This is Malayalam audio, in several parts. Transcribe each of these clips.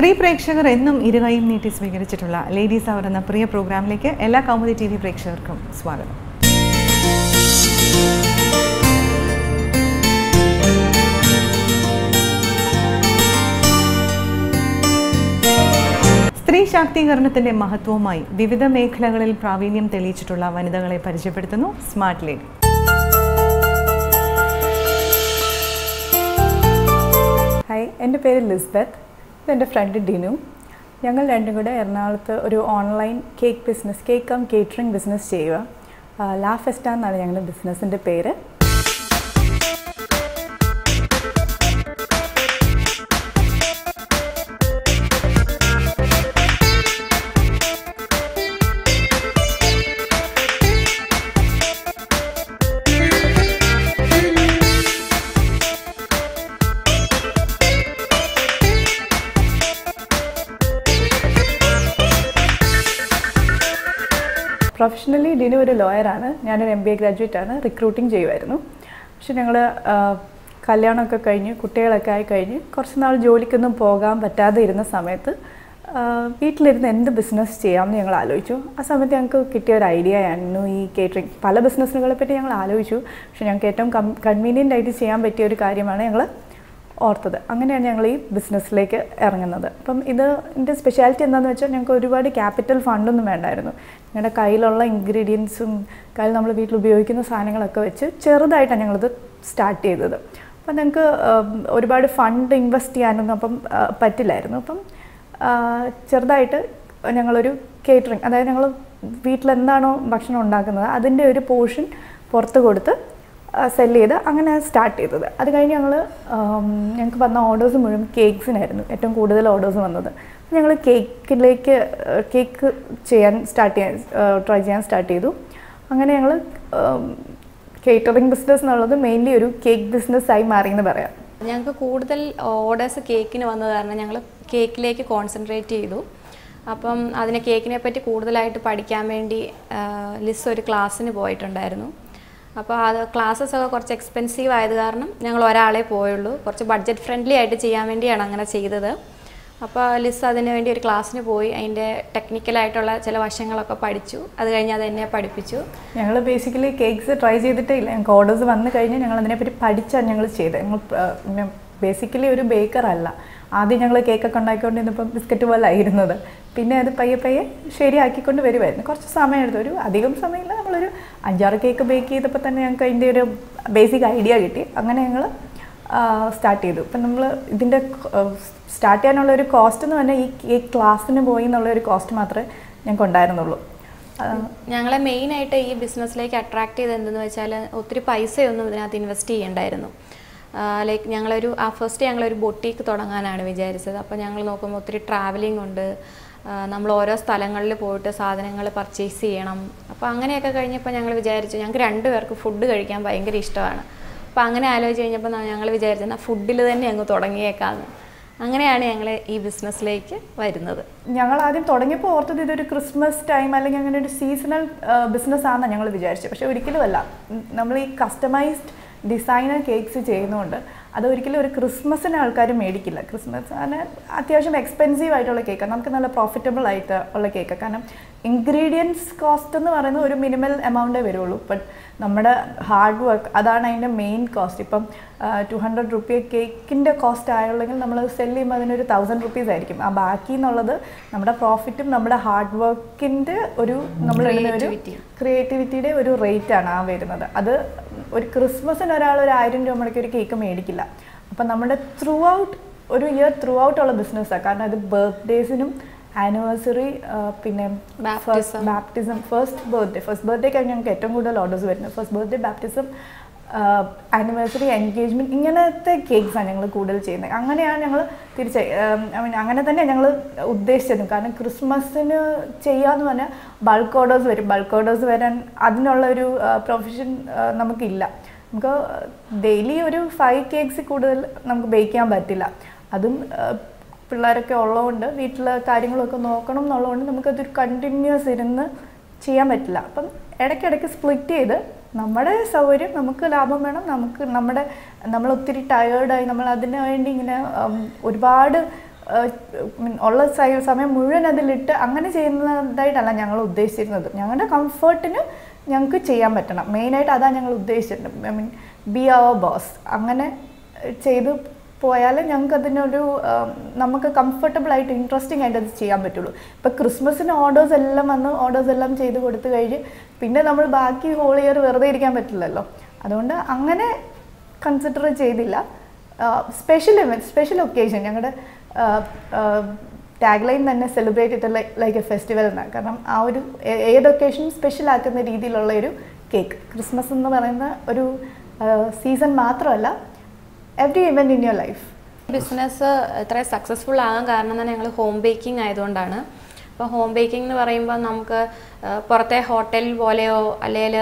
സ്ത്രീ പ്രേക്ഷകർ എന്നും ഇരുകൈയും നീട്ടി സ്വീകരിച്ചിട്ടുള്ള ലേഡീസ് അവർ എന്ന പ്രിയ പ്രോഗ്രാമിലേക്ക് എല്ലാ കൗമുദി ടി വി പ്രേക്ഷകർക്കും സ്വാഗതം സ്ത്രീ ശാക്തീകരണത്തിന്റെ മഹത്വവുമായി വിവിധ മേഖലകളിൽ പ്രാവീണ്യം തെളിയിച്ചിട്ടുള്ള വനിതകളെ പരിചയപ്പെടുത്തുന്നു സ്മാർട്ട് ലേഡി ഹായ് എൻ്റെ പേര് ലിസ്ബത്ത് ഇത് എൻ്റെ ഫ്രണ്ട് ഡിനു ഞങ്ങൾ രണ്ടും കൂടെ എറണാകുളത്ത് ഒരു online cake business cake cum catering business ചെയ്യുക ലാ ഫെസ്റ്റ എന്നാണ് ഞങ്ങളുടെ ബിസിനസ്സിൻ്റെ പേര് പ്രൊഫഷണലി ഡിനു ഒരു ലോയറാണ് ഞാനൊരു എം ബി എ ഗ്രാജുവേറ്റ് ആണ് റിക്രൂട്ടിംഗ് ചെയ്യുമായിരുന്നു പക്ഷെ ഞങ്ങൾ കല്യാണമൊക്കെ കഴിഞ്ഞ് കുട്ടികളൊക്കെ ആയി കഴിഞ്ഞ് കുറച്ച് നാൾ ജോലിക്കൊന്നും പോകാൻ പറ്റാതെ ഇരുന്ന സമയത്ത് ആ, വീട്ടിലിരുന്ന് എന്ത് ബിസിനസ് ചെയ്യാമെന്ന് ഞങ്ങൾ ആലോചിച്ചു ആ സമയത്ത് ഞങ്ങൾക്ക് കിട്ടിയ ഒരു ഐഡിയ ആയിരുന്നു ഈ കേറ്ററിംഗ് പല ബിസിനസ്സുകളെ പറ്റി ഞങ്ങൾ ആലോചിച്ചു പക്ഷെ ഞങ്ങൾക്ക് ഏറ്റവും കം കൺവീനിയൻ്റ് ആയിട്ട് ചെയ്യാൻ പറ്റിയ ഒരു കാര്യമാണ് ഞങ്ങൾ ഓർത്തത് അങ്ങനെയാണ് ഞങ്ങൾ ഈ ബിസിനസ്സിലേക്ക് ഇറങ്ങുന്നത് അപ്പം ഇത് ഇതിൻ്റെ സ്പെഷ്യാലിറ്റി എന്താണെന്ന് വെച്ചാൽ ഞങ്ങൾക്ക് ഒരുപാട് ക്യാപിറ്റൽ ഫണ്ടൊന്നും വേണ്ടായിരുന്നു ഞങ്ങളുടെ കയ്യിലുള്ള ഇൻഗ്രീഡിയൻസും കയ്യിൽ നമ്മൾ വീട്ടിൽ ഉപയോഗിക്കുന്ന സാധനങ്ങളൊക്കെ വെച്ച് ചെറുതായിട്ടാണ് ഞങ്ങളിത് സ്റ്റാർട്ട് ചെയ്തത് അപ്പം ഞങ്ങൾക്ക് ഒരുപാട് ഫണ്ട് ഇൻവെസ്റ്റ് ചെയ്യാനൊന്നും അപ്പം ആ, പറ്റില്ലായിരുന്നു അപ്പം ആ, ചെറുതായിട്ട് ഞങ്ങളൊരു കേറ്ററിംഗ് അതായത് ഞങ്ങൾ വീട്ടിൽ എന്താണോ ഭക്ഷണം ഉണ്ടാക്കുന്നത് അതിൻ്റെ ഒരു പോർഷൻ പുറത്ത് കൊടുത്ത് സെല് ചെയ്ത് അങ്ങനെ സ്റ്റാർട്ട് ചെയ്തത് അത് കഴിഞ്ഞ് ഞങ്ങൾ ഞങ്ങൾക്ക് വന്ന ഓർഡേഴ്സ് മുഴുവൻ കേക്ക്സിനായിരുന്നു ഏറ്റവും കൂടുതൽ ഓർഡേഴ്സ് വന്നത് ഞങ്ങൾ കേക്കിലേക്ക് കേക്ക് ചെയ്യാൻ സ്റ്റാർട്ട് ചെയ്യാൻ ട്രൈ ചെയ്യാൻ സ്റ്റാർട്ട് ചെയ്തു അങ്ങനെ ഞങ്ങൾ കേറ്ററിംഗ് ബിസിനസ് എന്നുള്ളത് മെയിൻലി ഒരു കേക്ക് ബിസിനസ്സായി മാറി എന്ന് പറയാം ഞങ്ങൾക്ക് കൂടുതൽ ഓർഡേഴ്സ് കേക്കിന് വന്നത് കാരണം ഞങ്ങൾ കേക്കിലേക്ക് കോൺസെൻട്രേറ്റ് ചെയ്തു അപ്പം അതിനെ കേക്കിനെ പറ്റി കൂടുതലായിട്ട് പഠിക്കാൻ വേണ്ടി ആ, ലിസ് ഒരു ക്ലാസ്സിന് പോയിട്ടുണ്ടായിരുന്നു അപ്പോൾ അത് ക്ലാസ്സസ് ഒക്കെ കുറച്ച് എക്സ്പെൻസീവ് ആയത് കാരണം ഞങ്ങൾ ഒരാളെ പോയുള്ളൂ കുറച്ച് ബഡ്ജറ്റ് ഫ്രണ്ട്ലി ആയിട്ട് ചെയ്യാൻ വേണ്ടിയാണ് അങ്ങനെ ചെയ്തത് അപ്പോൾ ലിസ് അതിന് വേണ്ടി ഒരു ക്ലാസ്സിന് പോയി അതിൻ്റെ ടെക്നിക്കലായിട്ടുള്ള ചില വശങ്ങളൊക്കെ പഠിച്ചു അത് കഴിഞ്ഞ് അത് എന്നെ പഠിപ്പിച്ചു ഞങ്ങൾ ബേസിക്കലി കേക്ക്സ് ട്രൈ ചെയ്തിട്ടേ ഇല്ല ഞങ്ങൾക്ക് ഓർഡേഴ്സ് വന്നു കഴിഞ്ഞ് ഞങ്ങൾ അതിനെപ്പറ്റി പഠിച്ചാണ് ഞങ്ങൾ ചെയ്തത് ഞങ്ങൾ ബേസിക്കലി ഒരു ബേക്കർ അല്ല ആദ്യം ഞങ്ങൾ കേക്കൊക്കെ ഉണ്ടാക്കിക്കൊണ്ടിരുന്നപ്പം ബിസ്ക്കറ്റ് പോലെ ആയിരുന്നത് പിന്നെ അത് പയ്യെ പയ്യെ ശരിയാക്കിക്കൊണ്ട് വരുമായിരുന്നു കുറച്ച് സമയം എടുത്തു ഒരു അധികം സമയമില്ല നമ്മളൊരു അഞ്ചാറ് കേക്ക് ബേക്ക് ചെയ്തപ്പോൾ തന്നെ ഞങ്ങൾക്ക് അതിൻ്റെ ഒരു ബേസിക് ഐഡിയ കിട്ടി അങ്ങനെ ഞങ്ങൾ സ്റ്റാർട്ട് ചെയ്തു ഇപ്പം നമ്മൾ ഇതിൻ്റെ സ്റ്റാർട്ട് ചെയ്യാനുള്ള ഒരു കോസ്റ്റ് എന്ന് പറഞ്ഞാൽ ഈ കേക്ക് ക്ലാസ്സിന് പോയി എന്നുള്ള ഒരു കോസ്റ്റ് മാത്രമേ ഞങ്ങൾക്ക് ഉണ്ടായിരുന്നുള്ളൂ ആ, ഞങ്ങളെ മെയിനായിട്ട് ഈ ബിസിനസ്സിലേക്ക് അട്രാക്ട് ചെയ്ത് എന്തെന്ന് വെച്ചാൽ ഒത്തിരി പൈസയൊന്നും ഇതിനകത്ത് ഇൻവെസ്റ്റ് ചെയ്യണ്ടായിരുന്നു ലൈക്ക് ഞങ്ങളൊരു ആ ഫസ്റ്റ് ഞങ്ങളൊരു ബൊട്ടീക്ക് തുടങ്ങാനാണ് വിചാരിച്ചത് അപ്പോൾ ഞങ്ങൾ നോക്കുമ്പോൾ ഒത്തിരി ട്രാവലിംഗ് ഉണ്ട് ആ, നമ്മൾ ഓരോ സ്ഥലങ്ങളിൽ പോയിട്ട് സാധനങ്ങൾ പർച്ചേസ് ചെയ്യണം അപ്പോൾ അങ്ങനെയൊക്കെ കഴിഞ്ഞപ്പോൾ ഞങ്ങൾ വിചാരിച്ചു ഞങ്ങൾക്ക് രണ്ടുപേർക്ക് ഫുഡ് കഴിക്കാൻ ഭയങ്കര ഇഷ്ടമാണ് അപ്പോൾ അങ്ങനെ ആലോചിച്ച് കഴിഞ്ഞപ്പോൾ ഞങ്ങൾ വിചാരിച്ചു എന്നാൽ ഫുഡിൽ തന്നെ അങ്ങ് തുടങ്ങിയേക്കാമെന്ന് അങ്ങനെയാണ് ഞങ്ങൾ ഈ ബിസിനസ്സിലേക്ക് വരുന്നത് ഞങ്ങൾ ആദ്യം തുടങ്ങിയപ്പോൾ ഓർത്തത് ഇതൊരു ക്രിസ്മസ് ടൈം അല്ലെങ്കിൽ അങ്ങനെ ഒരു സീസണൽ ബിസിനസ് ആണെന്ന് ഞങ്ങൾ വിചാരിച്ചത് പക്ഷേ ഒരിക്കലുമല്ല ഉം, നമ്മൾ ഈ കസ്റ്റമൈസ്ഡ് ഡിസൈനർ കേക്ക്സ് ചെയ്യുന്നതുകൊണ്ട് അത് ഒരിക്കലും ഒരു ക്രിസ്മസിന് ആൾക്കാർ മേടിക്കില്ല ക്രിസ്മസ് അങ്ങനെ അത്യാവശ്യം എക്സ്പെൻസീവ് ആയിട്ടുള്ള കേക്കാണ് നമുക്ക് നല്ല പ്രോഫിറ്റബിൾ ആയിട്ട് ഉള്ള കേക്ക് കാരണം ഇൻഗ്രീഡിയൻസ് കോസ്റ്റ് എന്ന് പറയുന്നത് ഒരു മിനിമൽ എമൗണ്ടേ വരുള്ളൂ ബട്ട് നമ്മുടെ ഹാർഡ് വർക്ക് അതാണ് അതിൻ്റെ മെയിൻ കോസ്റ്റ് ഇപ്പം ടു ഹൺഡ്രഡ് റുപ്പിയ കേക്കിൻ്റെ കോസ്റ്റ് ആയുള്ളെങ്കിൽ നമ്മൾ സെല് ചെയ്യുമ്പോൾ അതിനൊരു തൗസൻഡ് റുപ്പീസ് ആയിരിക്കും ആ ബാക്കി എന്നുള്ളത് നമ്മുടെ പ്രോഫിറ്റും നമ്മുടെ ഹാർഡ് വർക്കിൻ്റെ ഒരു നമ്മൾ ഇടുന്ന ഒരു Creativity. ക്രിയേറ്റിവിറ്റിയുടെ ഒരു റേറ്റ് ആണ് ആ വരുന്നത് അത് ഒരു ക്രിസ്മസിന് ഒരാൾ ഒരു ആയിരം രൂപ മുടക്കി ഒരു കേക്ക് മേടിക്കില്ല അപ്പം നമ്മുടെ ത്രൂ ഔട്ട് ഒരു ഇയർ ത്രൂ ഔട്ട് ഉള്ള ബിസിനസ്സാണ് കാരണം അത് ബർത്ത്ഡേസിനും ആനിവേഴ്സറി പിന്നെ Baptism. Baptism first birthday first ബർത്ത്ഡേക്കാണ് ഞങ്ങൾക്ക് ഏറ്റവും കൂടുതൽ ഓർഡേഴ്സ് വരുന്നത് first birthday baptism anniversary engagement ഇങ്ങനത്തെ കേക്ക്സാണ് ഞങ്ങൾ കൂടുതൽ ചെയ്യുന്നത് അങ്ങനെയാണ് ഞങ്ങൾ തിരിച്ച് ഐ മീൻ അങ്ങനെ തന്നെ ഞങ്ങൾ ഉദ്ദേശിച്ചത് കാരണം ക്രിസ്മസിന് ചെയ്യാന്ന് പറഞ്ഞാൽ ബൾക്ക് ഓർഡേഴ്സ് വരും ബൾക്ക് ഓർഡേഴ്സ് വരാൻ അതിനുള്ള ഒരു പ്രൊഫഷൻ നമുക്കില്ല നമുക്ക് ഡെയിലി ഒരു ഫൈവ് കേക്ക്സ് കൂടുതൽ നമുക്ക് ബേക്ക് ചെയ്യാൻ പറ്റില്ല അതും ആ, പിള്ളേരൊക്കെ ഉള്ളതുകൊണ്ട് വീട്ടിലെ കാര്യങ്ങളൊക്കെ നോക്കണം എന്നുള്ളതുകൊണ്ട് നമുക്കതൊരു കണ്ടിന്യൂസ് ഇരുന്ന് ചെയ്യാൻ പറ്റില്ല അപ്പം ഇടയ്ക്കിടയ്ക്ക് സ്പ്ലിറ്റ് ചെയ്ത് നമ്മുടെ സൗകര്യം നമുക്ക് ലാഭം വേണം നമുക്ക് നമ്മുടെ നമ്മൾ ഒത്തിരി ടയേർഡായി നമ്മൾ അതിന് വേണ്ടി ഇങ്ങനെ ഉം, ഒരുപാട് ഏഹ്, ഉം, ഉള്ള സ- സമയം മുഴുവൻ അതിലിട്ട് അങ്ങനെ ചെയ്യുന്നതായിട്ടല്ല ഞങ്ങൾ ഉദ്ദേശിച്ചിരുന്നത് ഞങ്ങളുടെ കംഫർട്ടിന് ഞങ്ങൾക്ക് ചെയ്യാൻ പറ്റണം മെയിനായിട്ട് അതാണ് ഞങ്ങൾ ഉദ്ദേശിച്ചിട്ടുണ്ട് I mean be our boss അങ്ങനെ ചെയ്ത് പോയാൽ ഞങ്ങൾക്ക് അതിനൊരു ആം, നമുക്ക് കംഫർട്ടബിൾ ആയിട്ട് ഇൻട്രസ്റ്റിംഗ് ആയിട്ട് അത് ചെയ്യാൻ പറ്റുള്ളൂ ഇപ്പോൾ ക്രിസ്മസിന് ഓർഡേഴ്സ് എല്ലാം വന്ന് ഓർഡേഴ്സ് എല്ലാം ചെയ്ത് കൊടുത്തു കഴിഞ്ഞ് പിന്നെ നമ്മൾ ബാക്കി ഹോൾ ഇയർ വെറുതെ ഇരിക്കാൻ പറ്റില്ലല്ലോ അതുകൊണ്ട് അങ്ങനെ കൺസിഡർ ചെയ്തില്ല സ്പെഷ്യൽ ഇവൻറ്റ് സ്പെഷ്യൽ ഒക്കേഷൻ ഞങ്ങളുടെ ടാഗ് ലൈൻ തന്നെ celebrate it like a festival എന്നാണ് കാരണം ആ ഒരു ഏ- ഏത് ഒക്കേഷനും സ്പെഷ്യൽ ആക്കുന്ന രീതിയിലുള്ള ഒരു കേക്ക് ക്രിസ്മസ് എന്ന് പറയുന്ന ഒരു സീസൺ മാത്രമല്ല every event in your life business ഇത്ര സക്സസ്ഫുൾ ആകാൻ കാരണം തന്നെ ഞങ്ങൾ ഹോം ബേക്കിംഗ് ആയതുകൊണ്ടാണ് അപ്പോൾ ഹോം ബേക്കിംഗ് എന്ന് പറയുമ്പോൾ നമുക്ക് ആ, പുറത്തെ ഹോട്ടൽ പോലെയോ അല്ലെങ്കിൽ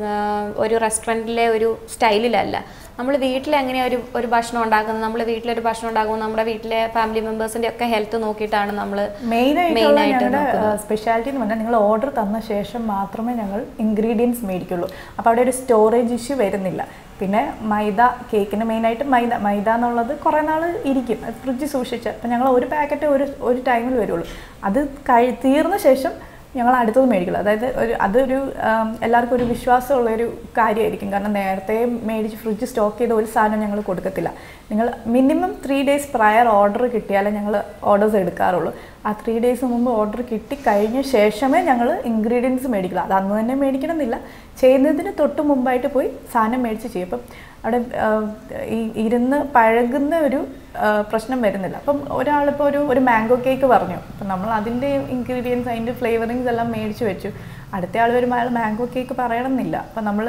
ഒരു റെസ്റ്റോറൻറ്റിലെ ഒരു സ്റ്റൈലിലല്ല നമ്മൾ വീട്ടിൽ എങ്ങനെയാണ് ഒരു ഒരു ഭക്ഷണം ഉണ്ടാക്കുന്നത് നമ്മൾ വീട്ടിലൊരു ഭക്ഷണം ഉണ്ടാക്കുമ്പോൾ നമ്മുടെ വീട്ടിലെ ഫാമിലി മെമ്പേഴ്സിൻ്റെ ഒക്കെ ഹെൽത്ത് നോക്കിയിട്ടാണ് നമ്മൾ മെയിൻ ആയിട്ടുള്ള ആയിട്ട് ഞങ്ങളുടെ നോക്കുന്നത്. സ്പെഷ്യാലിറ്റി എന്ന് പറഞ്ഞാൽ നിങ്ങൾ ഓർഡർ തന്ന ശേഷം മാത്രമേ ഞങ്ങൾ ഇൻഗ്രീഡിയൻസ് മേടിക്കുള്ളൂ അപ്പോൾ അവിടെ ഒരു സ്റ്റോറേജ് ഇഷ്യൂ വരുന്നില്ല പിന്നെ മൈദ കേക്കിന് മെയിനായിട്ട് മൈദ മൈദ എന്നുള്ളത് കുറേ നാൾ ഇരിക്കും ഫ്രിഡ്ജ് സൂക്ഷിച്ച് അപ്പം ഞങ്ങൾ ഒരു പാക്കറ്റ് ഒരു ഒരു ടൈമിൽ വരുള്ളൂ അത് കഴി തീർന്ന ശേഷം ഞങ്ങൾ അടുത്തത് മേടിക്കുള്ളൂ അതായത് ഒരു അതൊരു ആം, എല്ലാവർക്കും ഒരു വിശ്വാസമുള്ള ഒരു കാര്യമായിരിക്കും കാരണം നേരത്തെ മേടിച്ച് ഫ്രിഡ്ജ് സ്റ്റോക്ക് ചെയ്ത ഒരു സാധനം ഞങ്ങൾ കൊടുക്കത്തില്ല നിങ്ങൾ minimum three days prior order കിട്ടിയാലേ ഞങ്ങൾ ഓർഡേഴ്സ് എടുക്കാറുള്ളൂ ആ ത്രീ ഡേയ്സ് മുമ്പ് ഓർഡർ കിട്ടി കഴിഞ്ഞ ശേഷമേ ഞങ്ങൾ ഇൻഗ്രീഡിയൻസ് മേടിക്കുള്ളൂ അത് അന്ന് തന്നെ മേടിക്കണമെന്നില്ല ചെയ്യുന്നതിന് തൊട്ട് മുമ്പായിട്ട് പോയി സാധനം മേടിച്ച് ചെയ്യും അപ്പം അവിടെ ആ, ഈ ഇരുന്ന് പഴകുന്ന ഒരു ആ, പ്രശ്നം വരുന്നില്ല അപ്പം ഒരാളിപ്പോൾ ഒരു ഒരു മാംഗോ കേക്ക് പറഞ്ഞു അപ്പം നമ്മൾ അതിൻ്റെ ഇൻഗ്രീഡിയൻസ് അതിൻ്റെ ഫ്ലേവറിങ്സ് എല്ലാം മേടിച്ച് വെച്ചു അടുത്ത ആൾ വരുമ്പോൾ അയാൾ മാംഗോ കേക്ക് പറയണമെന്നില്ല അപ്പം നമ്മൾ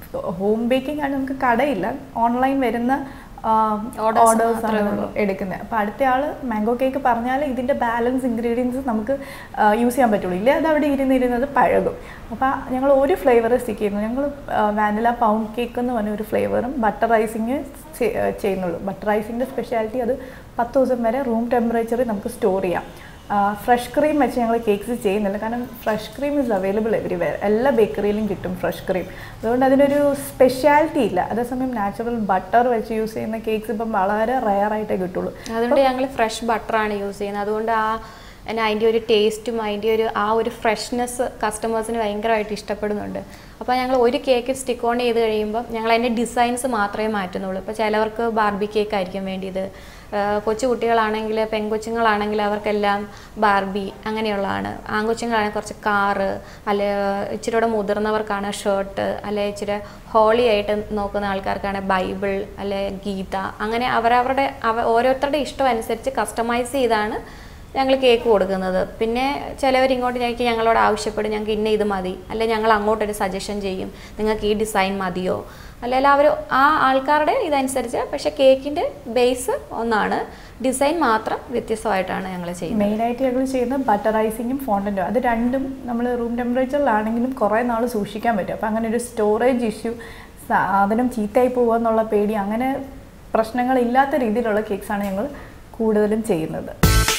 ഹോം ബേക്കിംഗ് ആണ് നമുക്ക് കടയില്ല ഓൺലൈൻ വരുന്ന Orders ഓർഡേഴ്സ് മാത്രമേ ആണ് ഉള്ളൂ. എടുക്കുന്നത് അപ്പോൾ അടുത്ത ആൾ മാംഗോ കേക്ക് പറഞ്ഞാൽ ഇതിൻ്റെ ബാലൻസ് ഇൻഗ്രീഡിയൻസ് നമുക്ക് യൂസ് ചെയ്യാൻ പറ്റുള്ളൂ ഇല്ലേ അത് അവിടെ ഇരുന്നിരുന്നത് പഴകും അപ്പോൾ ഞങ്ങൾ ഒരു ഫ്ലേവർ സ്റ്റിക്ക് ചെയ്യുന്നു ഞങ്ങൾ വാനില പൗണ്ട് കേക്ക് എന്ന് പറഞ്ഞ ഒരു ഫ്ലേവറും ബട്ടർ റൈസിങ് ചെയ്യുന്നുള്ളൂ ബട്ടർ റൈസിൻ്റെ സ്പെഷ്യാലിറ്റി അത് പത്ത് ദിവസം വരെ റൂം ടെമ്പറേച്ചറിൽ നമുക്ക് സ്റ്റോർ ചെയ്യാം ഫ്രഷ് ക്രീം വെച്ച് ഞങ്ങൾ കേക്ക്സ് ചെയ്യുന്നില്ല കാരണം fresh cream is available everywhere എല്ലാ ബേക്കറിയിലും കിട്ടും ഫ്രഷ് ക്രീം അതുകൊണ്ട് അതിനൊരു സ്പെഷ്യാലിറ്റി ഇല്ല അതേസമയം നാച്ചുറൽ ബട്ടർ വെച്ച് യൂസ് ചെയ്യുന്ന കേക്ക്സ് ഇപ്പം വളരെ റയർ ആയിട്ടേ കിട്ടുള്ളൂ അതുകൊണ്ട് ഞങ്ങൾ ഫ്രഷ് ബട്ടറാണ് യൂസ് ചെയ്യുന്നത് അതുകൊണ്ട് ആ എന്നാ അതിൻ്റെ ഒരു ടേസ്റ്റും അതിൻ്റെ ഒരു ആ ഒരു ഫ്രഷ്നെസ് കസ്റ്റമേഴ്സിന് ഭയങ്കരമായിട്ട് ഇഷ്ടപ്പെടുന്നുണ്ട് അപ്പോൾ ഞങ്ങൾ ഒരു കേക്ക് സ്റ്റിക്ക് ഓൺ ചെയ്ത് കഴിയുമ്പോൾ ഞങ്ങൾ അതിൻ്റെ ഡിസൈൻസ് മാത്രമേ മാറ്റുന്നുള്ളൂ ഇപ്പോൾ ചിലവർക്ക് ബാർബി കേക്ക് ആയിരിക്കും വേണ്ടിയത് ആഹ് കൊച്ചു കുട്ടികളാണെങ്കിൽ പെൺകൊച്ചുങ്ങളാണെങ്കിൽ അവർക്കെല്ലാം ബാർബി അങ്ങനെയുള്ളതാണ് ആൺകൊച്ചുങ്ങളാണെങ്കിൽ കുറച്ച് കാറ് അല്ലെ ഇച്ചിരി കൂടെ മുതിർന്നവർക്കാണ് ഷർട്ട് അല്ലെ ഇച്ചിരി ഹോളി ആയിട്ട് നോക്കുന്ന ആൾക്കാർക്കാണ് ബൈബിൾ അല്ലെ ഗീത അങ്ങനെ അവരവരുടെ അവ ഓരോരുത്തരുടെ ഇഷ്ടം അനുസരിച്ച് കസ്റ്റമൈസ് ചെയ്താണ് ഞങ്ങൾ കേക്ക് കൊടുക്കുന്നത് പിന്നെ ചിലവർ ഇങ്ങോട്ട് ഞങ്ങൾക്ക് ഞങ്ങളോട് ആവശ്യപ്പെടും ഞങ്ങൾക്ക് ഇന്ന ഇത് മതി അല്ലെ ഞങ്ങൾ അങ്ങോട്ടൊരു സജഷൻ ചെയ്യും നിങ്ങൾക്ക് ഈ ഡിസൈൻ മതിയോ അല്ലെങ്കിൽ അവർ ആ ആൾക്കാരുടെ ഇതനുസരിച്ച് പക്ഷേ കേക്കിൻ്റെ ബേസ് ഒന്നാണ് ഡിസൈൻ മാത്രം വ്യത്യസ്തമായിട്ടാണ് ഞങ്ങൾ ചെയ്യുന്നത് മെയിനായിട്ട് ഞങ്ങൾ ചെയ്യുന്നത് ബട്ടർ റൈസിങ്ങും ഫോണ്ടൻറ്റും അത് രണ്ടും നമ്മൾ റൂം ടെമ്പറേച്ചറിലാണെങ്കിലും കുറേ നാൾ സൂക്ഷിക്കാൻ പറ്റും അപ്പോൾ അങ്ങനെ ഒരു സ്റ്റോറേജ് ഇഷ്യൂ സാധനം ചീത്തയായി പോകുക എന്നുള്ള പേടി അങ്ങനെ പ്രശ്നങ്ങളില്ലാത്ത രീതിയിലുള്ള കേക്ക്സാണ് ഞങ്ങൾ കൂടുതലും ചെയ്യുന്നത്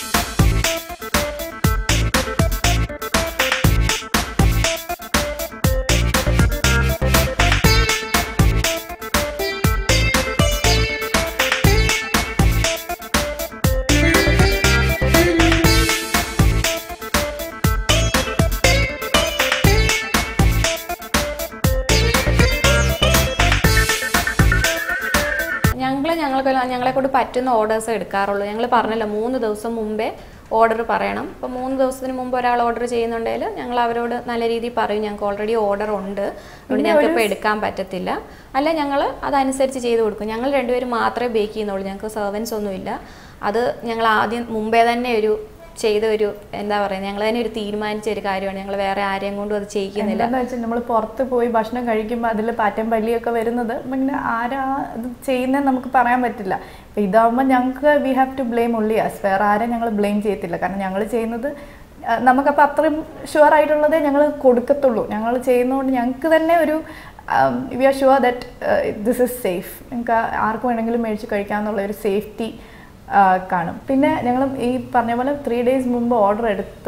ഞങ്ങൾ ഞങ്ങൾക്ക് ഞങ്ങളെ കൊണ്ട് പറ്റുന്ന ഓർഡേഴ്സ് എടുക്കാറുള്ളൂ ഞങ്ങൾ പറഞ്ഞല്ലോ മൂന്ന് ദിവസം മുമ്പേ ഓർഡർ പറയണം അപ്പോൾ മൂന്ന് ദിവസത്തിന് മുമ്പ് ഒരാൾ ഓർഡർ ചെയ്യുന്നുണ്ടെങ്കിൽ ഞങ്ങൾ അവരോട് നല്ല രീതിയിൽ പറയും ഞങ്ങൾക്ക് ഓൾറെഡി ഓർഡർ ഉണ്ട് അതുകൊണ്ട് ഞങ്ങൾക്ക് ഇപ്പോൾ എടുക്കാൻ പറ്റത്തില്ല അല്ല ഞങ്ങൾ അതനുസരിച്ച് ചെയ്ത് കൊടുക്കും ഞങ്ങൾ രണ്ടുപേരും മാത്രമേ ബേക്ക് ചെയ്യുന്നുള്ളൂ ഞങ്ങൾക്ക് സെർവൻസ് ഒന്നുമില്ല അത് ഞങ്ങൾ ആദ്യം മുമ്പേ തന്നെ ഒരു ചെയ്ത ഒരു എന്താ പറയുക ഞങ്ങൾ തന്നെ ഒരു തീരുമാനിച്ച ഒരു കാര്യമാണ് ഞങ്ങൾ വേറെ ആരെയും കൊണ്ടും അത് ചെയ്യിക്കുന്നില്ല എന്താന്ന് വെച്ചാൽ നമ്മൾ പുറത്ത് പോയി ഭക്ഷണം കഴിക്കുമ്പോൾ അതിൽ പാറ്റം പള്ളിയൊക്കെ വരുന്നത് പിന്നെ ആരാ ഇത് ചെയ്യുന്നത് നമുക്ക് പറയാൻ പറ്റില്ല അപ്പം ഇതാകുമ്പോൾ ഞങ്ങൾക്ക് we have to blame only us വേറെ ആരും ഞങ്ങൾ ബ്ലെയിം ചെയ്യത്തില്ല കാരണം ഞങ്ങൾ ചെയ്യുന്നത് ആ, നമുക്കപ്പോൾ അത്രയും ഷുവർ ആയിട്ടുള്ളതേ ഞങ്ങൾ കൊടുക്കത്തുള്ളൂ ഞങ്ങൾ ചെയ്യുന്നതുകൊണ്ട് ഞങ്ങൾക്ക് തന്നെ ഒരു we are sure that this is safe നിങ്ങൾക്ക് ആർക്ക് വേണമെങ്കിലും മേടിച്ച് കഴിക്കാമെന്നുള്ള ഒരു സേഫ്റ്റി കാണും പിന്നെ ഞങ്ങൾ ഈ പറഞ്ഞ പോലെ ത്രീ ഡേയ്സ് മുമ്പ് ഓർഡർ എടുത്ത്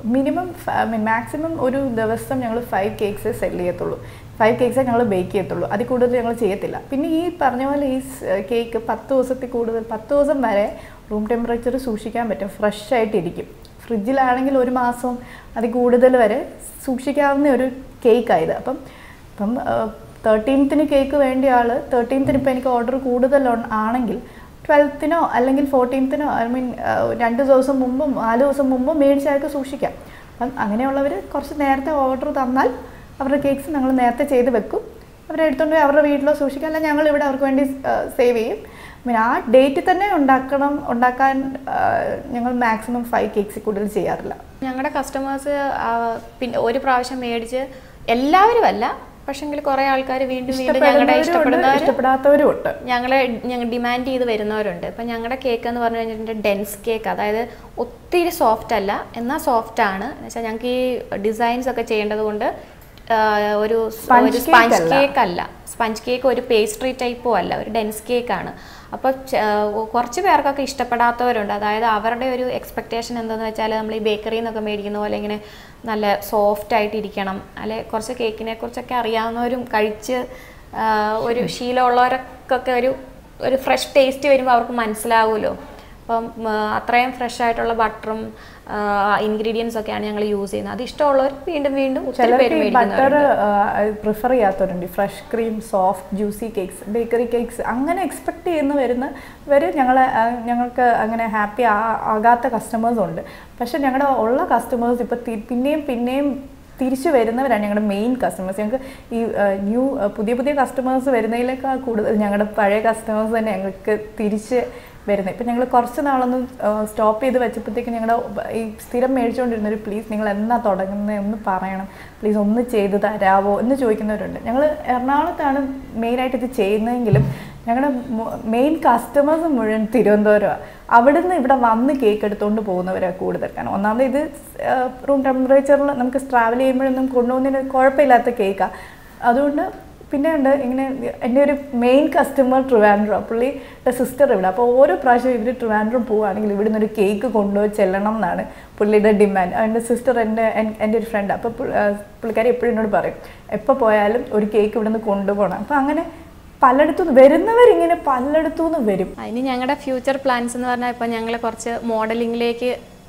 മിനിമം ഐ മീൻ മാക്സിമം ഒരു ദിവസം ഞങ്ങൾ ഫൈവ് കേക്ക്സ് സെല് ചെയ്യത്തുള്ളൂ ഫൈവ് കേക്ക്സേ ഞങ്ങൾ ബേക്ക് ചെയ്യത്തുള്ളൂ അതിൽ കൂടുതൽ ഞങ്ങൾ ചെയ്യത്തില്ല പിന്നെ ഈ പറഞ്ഞ പോലെ ഈ കേക്ക് പത്ത് ദിവസത്തിൽ കൂടുതൽ പത്ത് ദിവസം വരെ റൂം ടെമ്പറേച്ചർ സൂക്ഷിക്കാൻ പറ്റും ഫ്രഷ് ആയിട്ടിരിക്കും ഫ്രിഡ്ജിലാണെങ്കിൽ ഒരു മാസം അതിൽ കൂടുതൽ വരെ സൂക്ഷിക്കാവുന്ന ഒരു കേക്കായത് അപ്പം ഇപ്പം തേർട്ടീൻത്തിന് കേക്ക് വേണ്ടിയ ആൾ തേർട്ടീൻത്തിന് ഇപ്പം എനിക്ക് ഓർഡർ കൂടുതൽ ഉൺ- ആണെങ്കിൽ ട്വൽത്തിനോ അല്ലെങ്കിൽ ഫോർട്ടീൻത്തിനോ ഐ മീൻ രണ്ട് ദിവസം മുമ്പും നാല് ദിവസം മുമ്പും മേടിച്ച് അയാൾക്ക് സൂക്ഷിക്കാം അപ്പം അങ്ങനെയുള്ളവർ കുറച്ച് നേരത്തെ ഓർഡർ തന്നാൽ അവരുടെ കേക്ക്സ് ഞങ്ങൾ നേരത്തെ ചെയ്ത് വെക്കും അവരെ എടുത്തുകൊണ്ട് പോയി അവരുടെ വീട്ടിലോ സൂക്ഷിക്കാം അല്ല ഞങ്ങൾ ഇവിടെ അവർക്ക് വേണ്ടി സേവ് ചെയ്യും പിന്നെ ആ ഡേറ്റിൽ തന്നെ ഉണ്ടാക്കണം ഉണ്ടാക്കാൻ ആ, ഞങ്ങൾ മാക്സിമം ഫൈവ് കേക്ക്സ് കൂടുതൽ ചെയ്യാറില്ല ഞങ്ങളുടെ കസ്റ്റമേഴ്സ് പിന്നെ ഒരു പ്രാവശ്യം മേടിച്ച് എല്ലാവരും അല്ല പക്ഷെങ്കിൽ കുറേ ആൾക്കാർ വീണ്ടും വീണ്ടും ഞങ്ങളുടെ ഇഷ്ടപ്പെടുന്നവരും ഉണ്ട് ഇഷ്ടപ്പെടുന്നവർ ഇഷ്ടപ്പെടാത്തവരും ഉണ്ട് ഞങ്ങളെ ഞങ്ങൾ ഡിമാൻഡ് ചെയ്ത് വരുന്നവരുണ്ട് ഇപ്പം ഞങ്ങളുടെ കേക്ക് എന്ന് പറഞ്ഞു കഴിഞ്ഞിട്ടുണ്ടെങ്കിൽ ഡെൻസ് കേക്ക് അതായത് ഒത്തിരി സോഫ്റ്റ് അല്ല എന്നാൽ സോഫ്റ്റ് ആണ് എന്ന് വെച്ചാൽ ഞങ്ങൾക്ക് ഈ ഡിസൈൻസ് ഒക്കെ ചെയ്യേണ്ടത് കൊണ്ട് ആ, ഒരു സ്- Sponge ഒരു cake സ്പഞ്ച് അല്ല. കേക്ക് അല്ല സ്പഞ്ച് കേക്ക് ഒരു പേസ്ട്രി ടൈപ്പോ അല്ല ഒരു ഡെൻസ് കേക്കാണ് അപ്പോൾ കുറച്ച് പേർക്കൊക്കെ ഇഷ്ടപ്പെടാത്തവരുണ്ട് അതായത് അവരുടെ ഒരു എക്സ്പെക്റ്റേഷൻ എന്താണെന്ന് വെച്ചാൽ നമ്മൾ ഈ ബേക്കറിയിൽ നിന്നൊക്കെ മേടിക്കുന്ന പോലെ ഇങ്ങനെ നല്ല സോഫ്റ്റ് ആയിട്ട് ഇരിക്കണം അല്ലെ കുറച്ച് കേക്കിനെ കുറിച്ചൊക്കെ അറിയാവുന്നവരും കഴിച്ച് ആ, ഒരു ശീലമുള്ളവർക്കൊക്കെ ഒരു ഒരു ഫ്രഷ് ടേസ്റ്റ് വരുമ്പോൾ അവർക്ക് മനസ്സിലാവുമല്ലോ അപ്പം ആ, അത്രയും ഫ്രഷ് ആയിട്ടുള്ള ബട്ടറും ഇൻഗ്രീഡിയൻസ് ഒക്കെയാണ് ഞങ്ങൾ യൂസ് ചെയ്യുന്നത് അത് ഇഷ്ടമുള്ളവർ വീണ്ടും വീണ്ടും ഒത്തിരി പേര് ചിലർക്ക് ബട്ടർ മേടിക്കുന്നവരുണ്ട് പ്രിഫർ ചെയ്യാത്തവരുണ്ട് fresh cream soft juicy cakes bakery cakes അങ്ങനെ എക്സ്പെക്ട് ചെയ്യുന്ന വരുന്നവർ ഞങ്ങളെ ആ, ഞങ്ങൾക്ക് അങ്ങനെ ഹാപ്പി ആകാത്ത കസ്റ്റമേഴ്സ് ഉണ്ട് പക്ഷെ ഞങ്ങളുടെ ഉള്ള കസ്റ്റമേഴ്സ് ഇപ്പോൾ പിന്നെയും പിന്നെയും തിരിച്ചു വരുന്നവരാണ് ഞങ്ങളുടെ മെയിൻ കസ്റ്റമേഴ്സ് ഞങ്ങൾക്ക് ഈ ന്യൂ പുതിയ പുതിയ കസ്റ്റമേഴ്സ് വരുന്നതിനേക്കാൾ കൂടുതൽ ഞങ്ങളുടെ പഴയ കസ്റ്റമേഴ്സ് തന്നെ ഞങ്ങൾക്ക് തിരിച്ച് വരുന്നത് ഇപ്പം ഞങ്ങൾ കുറച്ച് നാളൊന്ന് സ്റ്റോപ്പ് ചെയ്ത് വെച്ചപ്പോഴത്തേക്ക് ഞങ്ങളുടെ ഈ സ്ഥിരം മേടിച്ചുകൊണ്ടിരുന്നൊരു പ്ലീസ് നിങ്ങൾ എന്നാ തുടങ്ങുന്നത് ഒന്ന് പറയണം പ്ലീസ് ഒന്ന് ചെയ്ത് തരാവോ എന്ന് ചോദിക്കുന്നവരുണ്ട് ഞങ്ങൾ എറണാകുളത്താണ് മെയിനായിട്ട് ഇത് ചെയ്യുന്നതെങ്കിലും ഞങ്ങളുടെ മെയിൻ കസ്റ്റമേഴ്സ് മുഴുവൻ തിരുവനന്തപുരമാണ് അവിടുന്ന് ഇവിടെ വന്ന് കേക്ക് എടുത്തുകൊണ്ട് പോകുന്നവരാണ് കൂടുതൽ കാരണം ഒന്നാമത് ഇത് റൂം ടെമ്പറേച്ചറിൽ നമുക്ക് ട്രാവൽ ചെയ്യുമ്പോഴൊന്നും കൊണ്ടുപോകുന്നതിന് കുഴപ്പമില്ലാത്ത കേക്കാണ് അതുകൊണ്ട് പിന്നെ ഉണ്ട് ഇങ്ങനെ എൻ്റെ ഒരു മെയിൻ കസ്റ്റമർ ട്രിവാൻഡ്രം പുള്ളിയുടെ സിസ്റ്റർ ഇവിടെ അപ്പോൾ ഓരോ പ്രാവശ്യം ഇവർ ട്രിവാൻഡ്രം പോവുകയാണെങ്കിൽ ഇവിടുന്ന് ഒരു കേക്ക് കൊണ്ടുപോയി ചെല്ലണം എന്നാണ് പുള്ളിയുടെ ഡിമാൻഡ് എൻ്റെ സിസ്റ്റർ എൻ്റെ എൻ- എൻ്റെ ഒരു ഫ്രണ്ട് അപ്പോൾ പുൾ- ആ, പുള്ളിക്കാരി എപ്പോഴും എന്നോട് പറയും എപ്പോൾ പോയാലും ഒരു കേക്ക് ഇവിടുന്ന് കൊണ്ടുപോകണം അപ്പോൾ അങ്ങനെ പലയിടത്തുനിന്ന് വരുന്നവരിങ്ങനെ പലയിടത്തുനിന്ന് വരും അതിന് ഞങ്ങളുടെ ഫ്യൂച്ചർ പ്ലാൻസ് എന്ന് പറഞ്ഞാൽ ഇപ്പം ഞങ്ങൾ കുറച്ച് മോഡലിങ്ങിലേക്ക്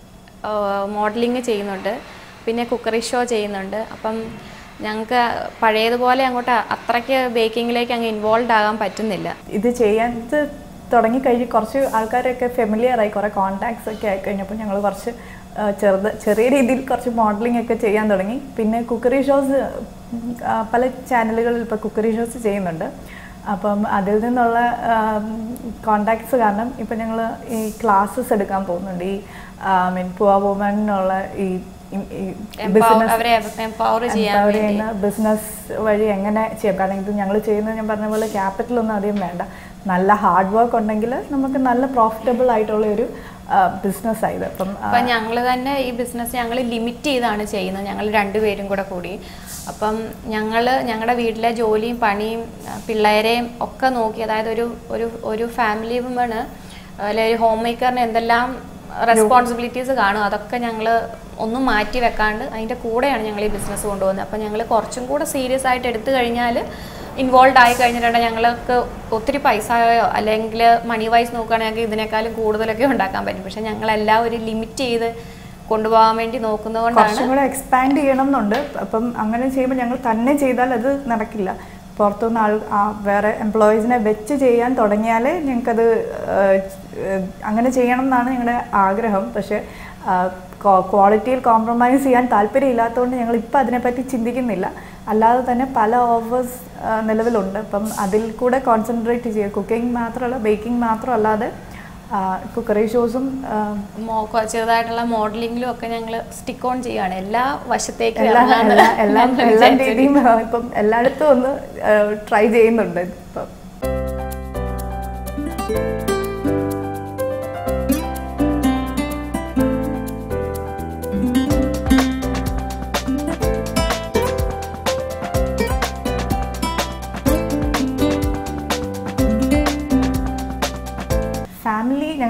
മോഡലിംഗ് ചെയ്യുന്നുണ്ട് പിന്നെ കുക്കറി ഷോ ചെയ്യുന്നുണ്ട് അപ്പം ഞങ്ങൾക്ക് പഴയതുപോലെ അങ്ങോട്ട് അത്രയ്ക്ക് ബേക്കിങ്ങിലേക്ക് അങ്ങ് ഇൻവോൾവ് ആകാൻ പറ്റുന്നില്ല ഇത് ചെയ്യാൻ ഇത് തുടങ്ങിക്കഴിഞ്ഞ് കുറച്ച് ആൾക്കാരൊക്കെ ഫെമിലിയർ ആയി കുറേ കോൺടാക്ട്സ് ഒക്കെ ആയി കഴിഞ്ഞപ്പോൾ ഞങ്ങൾ കുറച്ച് ആ, ചെറുത് ചെറിയ രീതിയിൽ കുറച്ച് മോഡലിംഗ് ഒക്കെ ചെയ്യാൻ തുടങ്ങി പിന്നെ കുക്കറി ഷോസ് പല ചാനലുകളിൽ ഇപ്പോൾ കുക്കറി ഷോസ് ചെയ്യുന്നുണ്ട് അപ്പം അതിൽ നിന്നുള്ള കോണ്ടാക്ട്സ് കാരണം ഇപ്പം ഞങ്ങൾ ഈ ക്ലാസ്സസ് എടുക്കാൻ പോകുന്നുണ്ട് ഈ മീൻ പുവ വുമനുള്ള ഈ Empower- അവരെ എംപവർ ചെയ്യാൻ empower വേണ്ടി ചെയ്യുന്ന ബിസിനസ് വഴി എങ്ങനെ ചെയ്യാം കാരണം ഇത് ഞങ്ങൾ ചെയ്യുന്നത് ഞാൻ പറഞ്ഞ പോലെ ക്യാപിറ്റൽ ഒന്നും അധികം വേണ്ട നല്ല ഹാർഡ് വർക്ക് ഉണ്ടെങ്കിൽ നമുക്ക് നല്ല പ്രോഫിറ്റബിൾ ആയിട്ടുള്ള ഒരു ബിസിനസ് ആയത് അപ്പം ആ, അപ്പം ഞങ്ങൾ തന്നെ ഈ ബിസിനസ് ഞങ്ങൾ ലിമിറ്റ് ചെയ്താണ് ചെയ്യുന്നത് ഞങ്ങൾ രണ്ടുപേരും കൂടെ കൂടി അപ്പം ഞങ്ങൾ ഞങ്ങളുടെ വീട്ടിലെ ജോലിയും പണിയും ആ, പിള്ളേരെയും ഒക്കെ നോക്കി അതായത് ഒരു ഒരു ഒരു ഫാമിലി വുമണ് അല്ലെങ്കിൽ ഒരു ഹോം മേക്കറിന് എന്തെല്ലാം റെസ്പോൺസിബിലിറ്റീസ് കാണും അതൊക്കെ ഞങ്ങൾ ഒന്നും മാറ്റി വെക്കാണ്ട് അതിൻ്റെ കൂടെയാണ് ഞങ്ങൾ ഈ ബിസിനസ് കൊണ്ടുപോകുന്നത് അപ്പം ഞങ്ങൾ കുറച്ചും കൂടെ സീരിയസ് ആയിട്ട് എടുത്തു കഴിഞ്ഞാൽ ഇൻവോൾവ് ആയി കഴിഞ്ഞിട്ടുണ്ടെങ്കിൽ ഞങ്ങൾക്ക് ഒത്തിരി പൈസയോ അല്ലെങ്കിൽ മണി വൈസ് നോക്കുകയാണെങ്കിൽ ഇതിനേക്കാളും കൂടുതലൊക്കെ ഉണ്ടാക്കാൻ പറ്റും പക്ഷെ ഞങ്ങളെല്ലാം ഒരു ലിമിറ്റ് ചെയ്ത് കൊണ്ടുപോകാൻ വേണ്ടി നോക്കുന്നതുകൊണ്ടാണ് കുറച്ചും കൂടെ എക്സ്പാൻഡ് ചെയ്യണം എന്നുണ്ട് അപ്പം അങ്ങനെ ചെയ്യുമ്പോൾ ഞങ്ങൾ തന്നെ ചെയ്താൽ അത് നടക്കില്ല പുറത്തുനിന്ന് ആൾ ആ, വേറെ എംപ്ലോയീസിനെ വെച്ച് ചെയ്യാൻ തുടങ്ങിയാലേ ഞങ്ങൾക്കത് ഏഹ്, ഏഹ്, അങ്ങനെ ചെയ്യണം എന്നാണ് ഞങ്ങളുടെ ആഗ്രഹം പക്ഷേ ക്വാളിറ്റിയിൽ കോംപ്രമൈസ് ചെയ്യാൻ താല്പര്യമില്ലാത്തതുകൊണ്ട് ഞങ്ങൾ ഇപ്പം അതിനെപ്പറ്റി ചിന്തിക്കുന്നില്ല അല്ലാതെ തന്നെ പല ഓഫേഴ്സ് നിലവിലുണ്ട് അപ്പം അതിൽ കൂടെ കോൺസെൻട്രേറ്റ് ചെയ്യുക കുക്കിംഗ് മാത്രമല്ല ബേക്കിംഗ് മാത്രമല്ലാതെ കുക്കറി ഷോസും മോ- കൊ- ചെറുതായിട്ടുള്ള മോഡലിംഗിലും ഒക്കെ ഞങ്ങൾ സ്റ്റിക്ക് ഓൺ ചെയ്യുകയാണ് എല്ലാ വശത്തേക്കും എല്ലാ ഇറങ്ങാന്ന് എല്ലാ എല്ലാം ഞങ്ങൾ എല്ലാ വിചാരിച്ചിരിക്കുന്നു. രീതിയും ആ, ഇപ്പം എല്ലായിടത്തും ഒന്ന് ട്രൈ ചെയ്യുന്നുണ്ട് ഇപ്പം ഫാമിലി ഞങ്ങളുടെ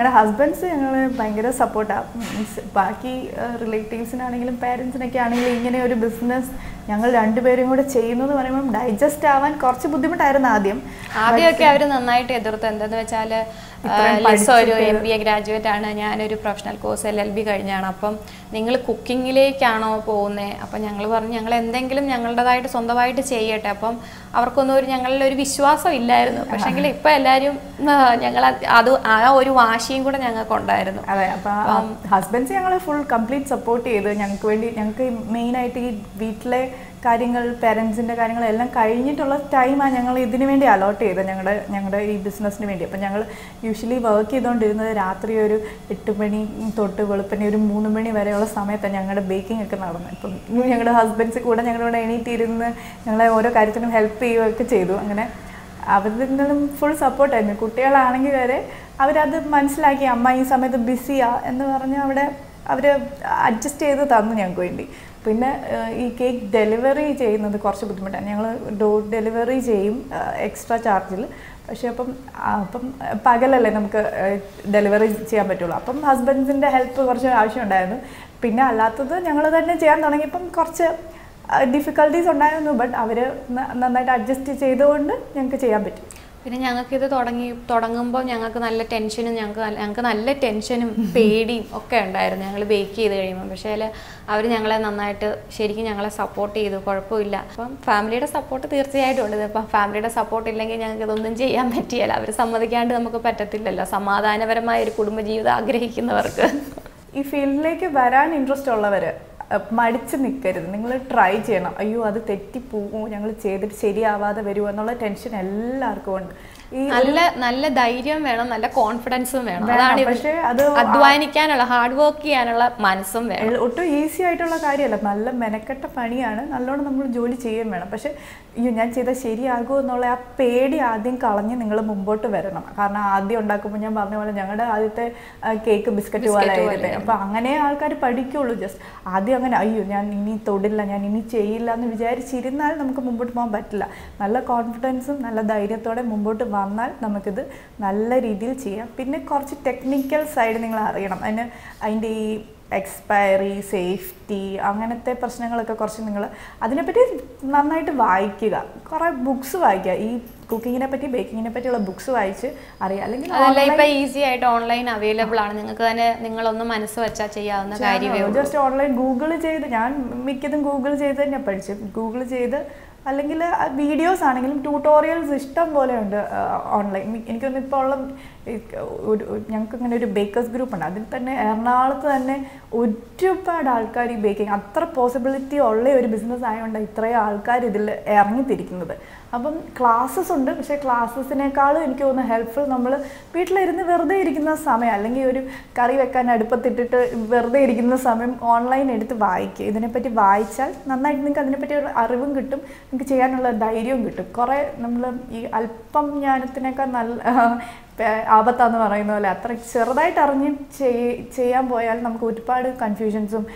ഞങ്ങളുടെ ഹസ്ബൻഡ്സ് ഞങ്ങൾ ഭയങ്കര സപ്പോർട്ടാണ് മീൻസ് ബാക്കി റിലേറ്റീവ്സിനാണെങ്കിലും പേരൻസിനൊക്കെ ആണെങ്കിലും ഇങ്ങനെ ഒരു ബിസിനസ് ഞങ്ങൾ രണ്ടുപേരും കൂടെ ചെയ്യുന്നു എന്ന് പറയുമ്പോൾ ഡൈജസ്റ്റ് ആവാൻ കുറച്ച് ബുദ്ധിമുട്ടായിരുന്നു ആദ്യം ആദ്യമൊക്കെ അവർ നന്നായിട്ട് എതിർത്തു എന്തെന്ന് വെച്ചാൽ ഇത്രയും ലിസ ഒരു പഠിച്ചിട്ട് എം ബി എ ഗ്രാജുവേറ്റ് ആണ് ഞാനൊരു professional course L L B കഴിഞ്ഞാണ് അപ്പം നിങ്ങൾ കുക്കിങ്ങിലേക്കാണോ പോകുന്നത് അപ്പം ഞങ്ങൾ പറഞ്ഞു ഞങ്ങൾ എന്തെങ്കിലും ഞങ്ങളുടേതായിട്ട് സ്വന്തമായിട്ട് ചെയ്യട്ടെ അപ്പം അവർക്കൊന്നും ഒരു ഞങ്ങളിൽ ഒരു വിശ്വാസം ഇല്ലായിരുന്നു പക്ഷേങ്കിൽ ഇപ്പം എല്ലാവരും ഞങ്ങൾ അത് ആ ഒരു വാശിയും കൂടെ ഞങ്ങൾക്ക് ഉണ്ടായിരുന്നു അതെ അപ്പം ഹസ്ബൻഡ്സ് ഞങ്ങൾ ഫുൾ കംപ്ലീറ്റ് സപ്പോർട്ട് ചെയ്ത് ഞങ്ങൾക്ക് വേണ്ടി ഞങ്ങൾക്ക് മെയിനായിട്ട് ഈ വീട്ടിലെ കാര്യങ്ങൾ പേരൻസിൻ്റെ കാര്യങ്ങളെല്ലാം കഴിഞ്ഞിട്ടുള്ള ടൈമാണ് ഞങ്ങൾ ഇതിന് വേണ്ടി അലോട്ട് ചെയ്തത് ഞങ്ങളുടെ ഞങ്ങളുടെ ഈ ബിസിനസ്സിന് വേണ്ടി അപ്പം ഞങ്ങൾ യൂഷ്വലി വർക്ക് ചെയ്തുകൊണ്ടിരുന്നത് രാത്രി ഒരു എട്ട് മണി തൊട്ട് വെളുപ്പിനെ ഒരു മൂന്ന് മണി വരെയുള്ള സമയത്താണ് ഞങ്ങളുടെ ബേക്കിംഗ് ഒക്കെ നടന്നത് ഇപ്പം ഞങ്ങളുടെ ഹസ്ബൻഡ്സ് കൂടെ ഞങ്ങളുടെ കൂടെ എണീറ്റിരുന്ന് ഞങ്ങളെ ഓരോ കാര്യത്തിനും ഹെൽപ്പ് ചെയ്യുകയൊക്കെ ചെയ്തു അങ്ങനെ അവരിൽ നിന്നും ഫുൾ സപ്പോർട്ടായിരുന്നു കുട്ടികളാണെങ്കിൽ വരെ അവരത് മനസ്സിലാക്കി അമ്മ ഈ സമയത്ത് ബിസിയാ എന്ന് പറഞ്ഞ് അവിടെ അവർ അഡ്ജസ്റ്റ് ചെയ്ത് തന്നു ഞങ്ങൾക്ക് വേണ്ടി പിന്നെ ഏഹ്, ഈ കേക്ക് ഡെലിവറി ചെയ്യുന്നത് കുറച്ച് ബുദ്ധിമുട്ടാണ് ഞങ്ങൾ ഡോർ ഡെലിവറി ചെയ്യും എക്സ്ട്രാ ചാർജിൽ പക്ഷേ അപ്പം ആ, അപ്പം പകലല്ലേ നമുക്ക് ഡെലിവറി ചെയ്യാൻ പറ്റുള്ളൂ അപ്പം ഹസ്ബൻഡ്സിൻ്റെ ഹെൽപ്പ് കുറച്ച് ആവശ്യമുണ്ടായിരുന്നു പിന്നെ അല്ലാത്തത് ഞങ്ങൾ തന്നെ ചെയ്യാൻ തുടങ്ങിയപ്പം കുറച്ച് ഡിഫിക്കൽട്ടീസ് ഉണ്ടായിരുന്നു ബട്ട് അവർ നന്നായിട്ട് അഡ്ജസ്റ്റ് ചെയ്തുകൊണ്ട് ഞങ്ങൾക്ക് ചെയ്യാൻ പറ്റും പിന്നെ ഞങ്ങൾക്ക് ഇത് തുടങ്ങി തുടങ്ങുമ്പോൾ ഞങ്ങൾക്ക് നല്ല ടെൻഷനും ഞങ്ങൾക്ക് നല്ല- ഞങ്ങൾക്ക് നല്ല ടെൻഷനും പേടിയും ഒക്കെ ഉണ്ടായിരുന്നു ഞങ്ങൾ ബേക്ക് ചെയ്ത് കഴിയുമ്പോൾ പക്ഷേ അവർ ഞങ്ങളെ നന്നായിട്ട് ശരിക്കും ഞങ്ങളെ സപ്പോർട്ട് ചെയ്തു കുഴപ്പമില്ല അപ്പം ഫാമിലിയുടെ സപ്പോർട്ട് തീർച്ചയായിട്ടും ഉണ്ട് ഇപ്പം ഫാമിലിയുടെ സപ്പോർട്ട് ഇല്ലെങ്കിൽ ഞങ്ങൾക്ക് ഇതൊന്നും ചെയ്യാൻ പറ്റിയല്ല അവർ സമ്മതിക്കാണ്ട് നമുക്ക് പറ്റത്തില്ലല്ലോ സമാധാനപരമായ ഒരു കുടുംബജീവിതം ആഗ്രഹിക്കുന്നവർക്ക് ഈ ഫീൽഡിലേക്ക് വരാൻ ഇൻട്രസ്റ്റ് ഉള്ളവർ മടിച്ച് നിൽക്കരുത് നിങ്ങൾ ട്രൈ ചെയ്യണം അയ്യോ അത് തെറ്റിപ്പോവും ഞങ്ങൾ ചെയ്തിട്ട് ശരിയാവാതെ വരുമോ എന്നുള്ള ടെൻഷൻ എല്ലാവർക്കും ഉണ്ട് ഈ നല്ല നല്ല ധൈര്യം വേണം നല്ല കോൺഫിഡൻസും വേണം വേണം, അതാണ് പക്ഷേ അത് അധ്വാനിക്കാനുള്ള ഹാർഡ് വർക്ക് ചെയ്യാനുള്ള മനസ്സും വേണം എൾ- ഒട്ടും ഈസി ആയിട്ടുള്ള കാര്യമല്ല നല്ല മെനക്കെട്ട പണിയാണ് നല്ലോണം നമ്മൾ ജോലി ചെയ്യുകയും വേണം പക്ഷെ അയ്യോ ഞാൻ ചെയ്താൽ ശരിയാകുമോ എന്നുള്ള ആ പേടി ആദ്യം കളഞ്ഞ് നിങ്ങൾ മുമ്പോട്ട് വരണം കാരണം ആദ്യം ഉണ്ടാക്കുമ്പോൾ ഞാൻ പറഞ്ഞ പോലെ ഞങ്ങളുടെ ആദ്യത്തെ കേക്ക് ബിസ്ക്കറ്റ് പോലെ ആയിരുന്നു അപ്പോൾ അങ്ങനെ ആൾക്കാർ പഠിക്കുള്ളൂ ജസ്റ്റ് ആദ്യം അങ്ങനെ അയ്യോ ഞാൻ ഇനി തൊടില്ല ഞാൻ ഇനി ചെയ്യില്ല എന്ന് വിചാരിച്ചിരുന്നാൽ നമുക്ക് മുമ്പോട്ട് പോകാൻ പറ്റില്ല നല്ല കോൺഫിഡൻസും നല്ല ധൈര്യത്തോടെ മുമ്പോട്ട് വന്നാൽ നമുക്കിത് നല്ല രീതിയിൽ ചെയ്യാം പിന്നെ കുറച്ച് ടെക്നിക്കൽ സൈഡ് നിങ്ങൾ അറിയണം അതിന് അതിൻ്റെ ഈ എക്സ്പയറി സേഫ്റ്റി അങ്ങനത്തെ പ്രശ്നങ്ങളൊക്കെ കുറച്ച് നിങ്ങൾ അതിനെപ്പറ്റി നന്നായിട്ട് വായിക്കുക കുറേ ബുക്സ് വായിക്കുക ഈ കുക്കിങ്ങിനെ പറ്റി ബേക്കിങ്ങിനെ പറ്റിയുള്ള ബുക്സ് വായിച്ച് അറിയാം അല്ലെങ്കിൽ അതല്ല online- ഇപ്പൊ ഈസി ആയിട്ട് ഓൺലൈൻ അവൈലബിൾ ആണ് നിങ്ങൾക്ക് തന്നെ നിങ്ങളൊന്ന് മനസ്സ് വെച്ചാൽ ചെയ്യാവുന്ന കാര്യമേ ഉള്ളൂ ജസ്റ്റ് ഓൺലൈൻ ഗൂഗിൾ ചെയ്ത് ഞാൻ മിക്കതും ഗൂഗിൾ ചെയ്ത് തന്നെ പഠിച്ചു ഗൂഗിൾ ചെയ്ത് അല്ലെങ്കിൽ വീഡിയോസ് ആണെങ്കിലും ട്യൂട്ടോറിയൽസ് ഇഷ്ടം പോലെ ഉണ്ട് ഓൺലൈൻ എനിക്കൊന്നും ഇപ്പോൾ ഉള്ള ഈ ഒരു ഞങ്ങൾക്ക് ഇങ്ങനെ ഒരു ബേക്കേഴ്സ് ഗ്രൂപ്പ് ഉണ്ട് അതിൽ തന്നെ എറണാകുളത്ത് തന്നെ ഒരുപാട് ആൾക്കാർ ഈ ബേക്കിംഗ് അത്ര പോസിബിലിറ്റി ഉള്ള ഒരു ബിസിനസ് ആയതുകൊണ്ട് ഇത്രയും ആൾക്കാർ ഇതിൽ ഇറങ്ങിത്തിരിക്കുന്നത് അപ്പം ക്ലാസ്സസ് ഉണ്ട് പക്ഷേ ക്ലാസ്സസിനേക്കാളും എനിക്ക് തോന്നുന്നു ഹെൽപ്ഫുൾ നമ്മൾ വീട്ടിലിരുന്ന് വെറുതെ ഇരിക്കുന്ന സമയം അല്ലെങ്കിൽ ഒരു കറി വെക്കാൻ അടുപ്പത്തിട്ടിട്ട് വെറുതെ ഇരിക്കുന്ന സമയം ഓൺലൈൻ എടുത്ത് വായിക്കുക ഇതിനെപ്പറ്റി വായിച്ചാൽ നന്നായിട്ട് നിങ്ങൾക്ക് അതിനെപ്പറ്റി ഒരു അറിവും കിട്ടും നിങ്ങൾക്ക് ചെയ്യാനുള്ള ധൈര്യവും കിട്ടും കുറേ നമ്മൾ ഈ അല്പം ജ്ഞാനത്തിനേക്കാൾ നല്ല പേ- ആപത്താന്ന് പറയുന്ന പോലെ അത്ര ചെറുതായിട്ട് അറിഞ്ഞ് ചെയ്- ചെയ്യാൻ പോയാൽ നമുക്ക് ഒരുപാട് കൺഫ്യൂഷൻസും